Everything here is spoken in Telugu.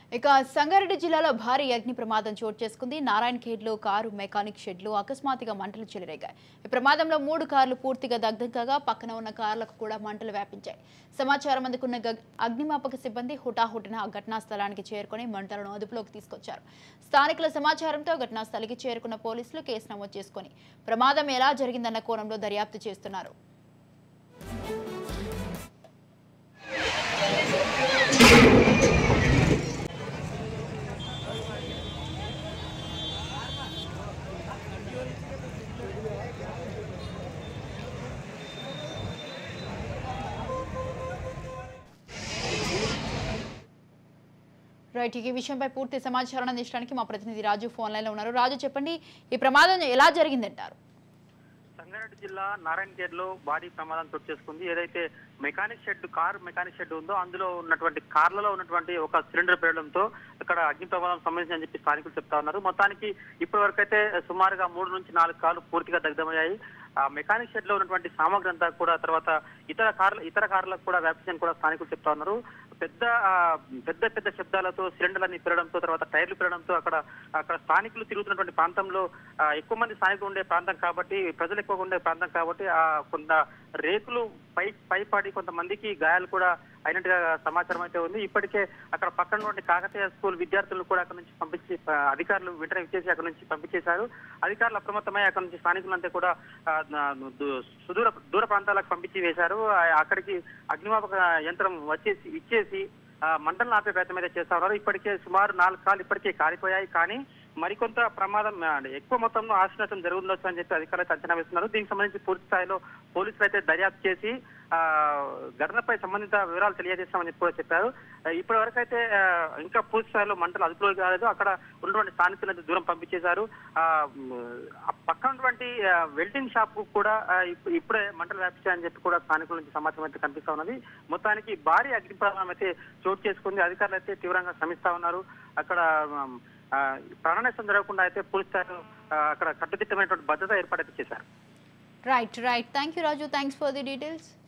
ఇక సంగారెడ్డి జిల్లాలో భారీ అగ్ని ప్రమాదం చోటు చేసుకుంది నారాయణ ఖేడ్లో కారు మెకానిక్ షెడ్లు అకస్మాత్తుగా మంటలు చెలరేగాయి ఈ ప్రమాదంలో మూడు కార్లు పూర్తిగా దగ్ధం కాగా పక్కన ఉన్న కార్లకు కూడా మంటలు వ్యాపించాయి సమాచారం అందుకున్న గగ్- అగ్నిమాపక సిబ్బంది హుటాహుటిన ఆ ఘటనా స్థలానికి చేరుకొని మంటలను అదుపులోకి తీసుకొచ్చారు స్థానికుల సమాచారంతో ఘటనా స్థలికి చేరుకున్న పోలీసులు కేసు నమోదు చేసుకొని ప్రమాదం ఎలా జరిగిందన్న కోణంలో దర్యాప్తు చేస్తున్నారు రైట్ ఈ విషయంపై పూర్తి సమాచారం అందించడానికి మా ప్రతినిధి రాజు ఫోన్ లైన్లో ఉన్నారు రాజు చెప్పండి ఈ ప్రమాదం ఎలా జరిగిందంటారు సంగారెడ్డి జిల్లా నారాయణఖేడ్ లో భారీ ప్రమాదం చోటు చేసుకుంది ఏదైతే mechanic shed car mechanic shed ఉందో అందులో ఉన్నటువంటి కార్లలో ఉన్నటువంటి ఒక సిలిండర్ పేరడంతో అక్కడ అగ్ని ప్రమాదం సంబంధించి అని చెప్పి స్థానికులు చెప్తా ఉన్నారు మొత్తానికి ఇప్పటి వరకైతే సుమారుగా మూడు నుంచి నాలుగు కార్లు పూర్తిగా దగ్ధమయ్యాయి ఆ మెకానిక్ షెడ్ లో ఉన్నటువంటి సామగ్రి అంతా కూడా తర్వాత ఇతర కార్ల ఇతర కార్లకు కూడా వ్యాపించని కూడా స్థానికులు చెప్తా ఉన్నారు పెద్ద ఆ, పెద్ద పెద్ద శబ్దాలతో సిలిండర్లన్నీ పెరగడంతో తర్వాత టైర్లు పెరగడంతో అక్కడ అక్కడ స్థానికులు తిరుగుతున్నటువంటి ప్రాంతంలో ఆ, ఎక్కువ మంది స్థానికులు ఉండే ప్రాంతం కాబట్టి ప్రజలు ఎక్కువగా ఉండే ప్రాంతం కాబట్టి ఆ కొంత రేకులు పై పై పడి కొంతమందికి గాయాలు కూడా అయినట్టుగా సమాచారం అయితే ఉంది ఇప్పటికే అక్కడ పక్కన ఉన్నటువంటి కాకతీయ స్కూల్ విద్యార్థులను కూడా అక్కడ నుంచి పంపించి ఆ, అధికారులు వెంటనే ఇచ్చేసి అక్కడ నుంచి పంపించేశారు అధికారులు అప్రమత్తమై అక్కడ నుంచి స్థానికులంతా కూడా ఆ, నా- దు- సుదూర దూర ప్రాంతాలకు పంపించి వేశారు ఆ, అక్కడికి అగ్నిమాపక యంత్రం వచ్చేసి ఇచ్చేసి ఆ, మంటలను ఆపే ప్రయత్నం అయితే చేస్తా ఉన్నారు ఇప్పటికే సుమారు నాలుగు కాళ్ళు ఇప్పటికే కాలిపోయాయి కానీ మరికొంత ప్రమాదం ఆ, ఎక్కువ మొత్తంలో ఆశనష్టం జరుగుతుండొచ్చు అని చెప్పి అధికారులు అయితే అంచనా వేస్తున్నారు దీనికి సంబంధించి పూర్తి స్థాయిలో పోలీసులు అయితే దర్యాప్తు చేసి ఆ, ఘటనపై సంబంధిత వివరాలు తెలియజేస్తామని చెప్పి కూడా చెప్పారు ఆ, ఇప్పటి వరకు అయితే ఆ, ఇంకా పూర్తి స్థాయిలో మంటలు అదుపులోకి కాలేదు అక్కడ ఉన్నటువంటి స్థానికులను దూరం పంపించేశారు ఆ, మ్, ఆ పక్కన ఉన్నటువంటి ఆ, వెల్డింగ్ షాప్ కూడా ఆ, ఇప్పు- ఇప్పుడే మంటలు వ్యాపించాయని చెప్పి కూడా స్థానికుల నుంచి సమాచారం అయితే కనిపిస్తా ఉన్నది మొత్తానికి భారీ అగ్ని ప్రమాదం అయితే చోటు చేసుకుంది అధికారులు అయితే తీవ్రంగా శ్రమిస్తా ఉన్నారు అక్కడ మ్, ఆ, ప్రాణ నష్టం జరగకుండా అయితే పూర్తి స్థాయిలో ఆ, అక్కడ కట్టుదిట్టమైనటువంటి భద్రత ఏర్పాటు అయితే చేశారు right right thank you Raju thanks for the details